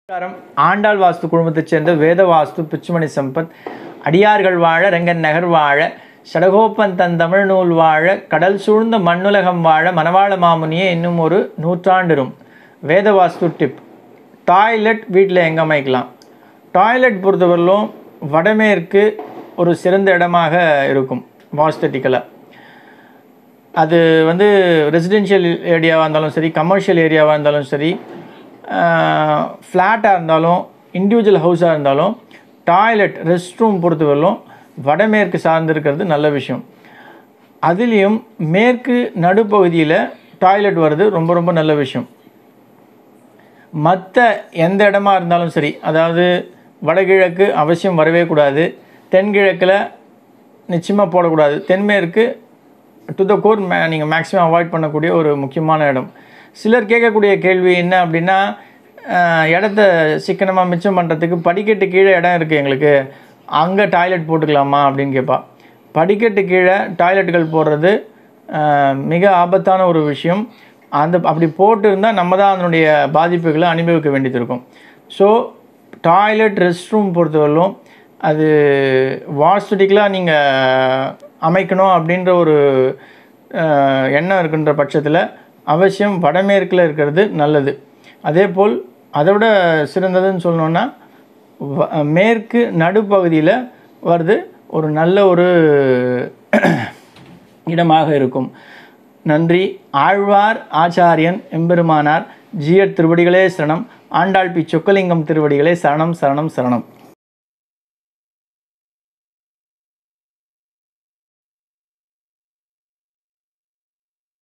நமஸ்காரம் ஆண்டாள் வாஸ்து குழுமத்தைச் சேர்ந்த வேத வாஸ்து பிச்சுமணி சம்பத் அடியார்கள் வாழ ரெங்கன் நகர் வாழ சடகோப்பன் தன் தமிழ் நூல் வாழ கடல் சூழ்ந்த மண்ணுலகம் வாழ மணவாள மாமுனியே இன்னும் ஒரு நூற்றாண்டிரும் வேத வாஸ்து டிப் டாய்லெட் வீட்டில் எங்கே அமைக்கலாம் டாய்லெட் பொறுத்தவரையிலும் வடமேற்கு ஒரு சிறந்த இடமாக இருக்கும் வாஸ்தட்டிக்கலாக அது வந்து ரெசிடென்ஷியல் ஏரியாவாக இருந்தாலும் சரி கமர்ஷியல் ஏரியாவாக இருந்தாலும் சரி ஃப்ளாட்டாக இருந்தாலும் இண்டிவிஜுவல் ஹவுஸாக இருந்தாலும் டாய்லெட் ரெஸ்ட் ரூம் பொறுத்தவரையிலும் வடமேற்கு சார்ந்திருக்கிறது நல்ல விஷயம் அதுலேயும் மேற்கு நடுப்பகுதியில் டாய்லெட் வர்றது ரொம்ப ரொம்ப நல்ல விஷயம் மற்ற எந்த இடமா இருந்தாலும் சரி அதாவது வடகிழக்கு அவசியம் வரவே கூடாது தென்கிழக்கில் நிச்சயமாக போடக்கூடாது தென்மேற்கு டு த கோர் மே நீங்கள் மேக்ஸிமம் அவாய்ட் பண்ணக்கூடிய ஒரு முக்கியமான இடம் சிலர் கேட்கக்கூடிய கேள்வி என்ன அப்படின்னா அஹ், இடத்த சிக்கனமாக மிச்சம் பண்ணுறதுக்கு படிக்கட்டு கீழே இடம் இருக்குது எங்களுக்கு அங்கே டாய்லெட் போட்டுக்கலாமா அப்படின்னு கேட்பா படிக்கட்டு கீழே டாய்லெட்டுகள் போடுறது அஹ், மிக ஆபத்தான ஒரு விஷயம் அந்த அப்படி போட்டு இருந்தால் நம்ம தான் அதனுடைய பாதிப்புகளை அனுபவிக்க வேண்டியது இருக்கும் ஸோ டாய்லெட் ரெஸ்ட் ரூம் பொறுத்தவரையிலும் அது வாஸ்துட்டிக்கலாக நீங்கள் அமைக்கணும் அப்படின்ற ஒரு அஹ், எண்ணம் இருக்கின்ற பட்சத்தில் அவசியம் வடமேற்கில் இருக்கிறது நல்லது அதே போல் அதை விட சிறந்ததுன்னு சொல்லணுன்னா வ- மேற்கு நடுப்பகுதியில் வருது ஒரு நல்ல ஒரு இடமாக இருக்கும் நன்றி ஆழ்வார் ஆச்சாரியன் எம்பெருமானார் ஜியர் திருவடிகளே சரணம் ஆண்டாள் பி சொக்கலிங்கம் திருவடிகளே சரணம் சரணம் சரணம்